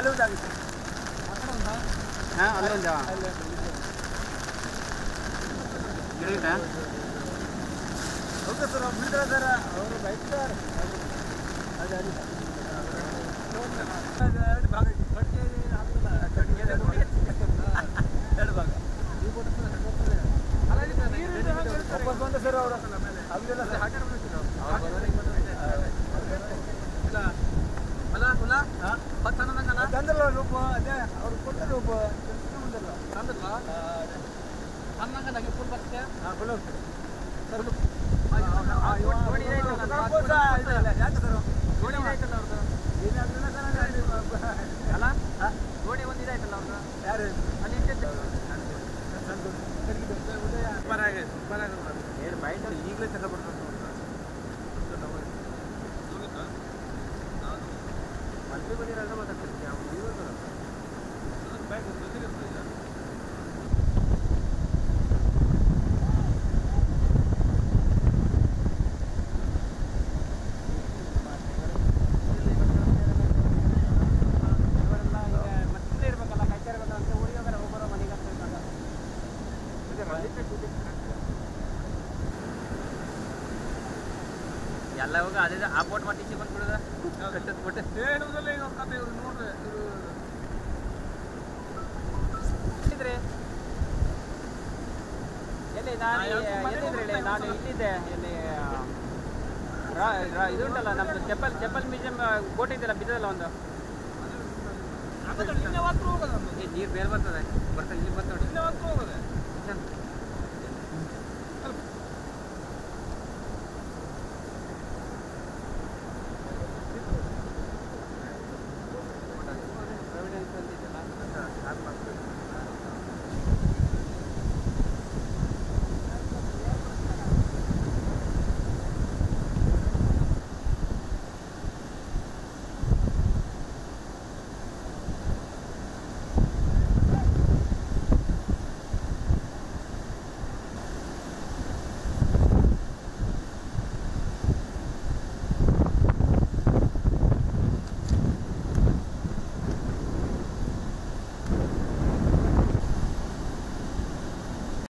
ಅಲ್ಲಿ ಒಂದಾಗಿತ್ತು ಹಾಂ ಅಲ್ಲೊಂದು ಅಲ್ಲಿ ಒಂದು ಇದು. ಗಿಡ ಹೌದಾ ಸರ್ ಅವ್ರು ಬಿಡ್ತಾರೆ ಸರ್ ಅವರು ಬೈಕ್ ಸರ್ ಅದು ಅಲ್ಲಿ ಅದು ಎರಡು ಭಾಗ ಇದೆ. ಕಟ್ಟಿಗೆ ಹಾಕಿಲ್ಲ. ಕಟ್ಟಿಗೆ ಇದೆ ನೋಡಿ. ಎರಡು ಭಾಗ ವಾಪಸ್ ಬಂದ ಸರ್ ಅವರು ಅಲ್ಲಿಲ್ಲ ಸರ್ ತಂದ್ರಲ್ಲ ರೂಪ ಅದೇ ಅವ್ರು ಕೊಟ್ಟರು ರೂಪ ಬಂದಲ್ಲ ಹಾಂ ಫುಲ್ ಹೋಗ್ತದೆ ಸರ್ ಯಾಕೆ ಸರ್ ಏನಾಗ್ಲಿಲ್ಲ ಸರ್ ಅಲ್ಲಿ ಅಲ್ಲ ಯಾರು ಈಗಲೇ ಚಂದ ಬರ್ತದೆ ಮಲ್ಪೆ ಬಂದಿರಲ್ಲ ಮಾತಾಡ್ತೀನಿ ಅವ್ನು ಇವತ್ತು ಎಲ್ಲ ಹೋಗ ಅದೇ ಆ ಬೋಟ್ ಮಾಡಿ ಈಚೆ ಬಂದ್ಬಿಡದ ಕಟ್ಟದ ಬೋಟ್ ಹೇಳುವುದಲ್ಲ ಈಗ ಅವ್ರ ಕತೆ ಇವ್ರು ನೋಡ್ರಿ ಇವ್ರು ಇದ್ರೆ ಎಲ್ಲಿ ನಾನು ಎಲ್ಲಿದ್ರಿ ನಾನು ಇಲ್ಲಿದ್ದೆ ಇಲ್ಲಿ ರಾ- ರಾ- ಇದು ಉಂಟಲ್ಲ ನಮ್ದು ಚೆಪ್ಪಲ್ ಚೆಪ್ಪಲ್ ಮ್ಯೂಸಿಯಂ ಬೋಟ್ ಇದೆಯಲ್ಲ ಬಿದ್ದದಲ್ಲ ಒಂದು ನಿನ್ನೆ ಮಾತ್ರ ಹೋಗೋದು ಏ, ನೀರು ಬೇರೆ ಬರ್ತದೆ ಬರ್ತದೆ ಇಲ್ಲಿ ಬಂತು ನೋಡಿ ನಿನ್ನೆ ಮಾತ್ರ ಹೋಗೋದು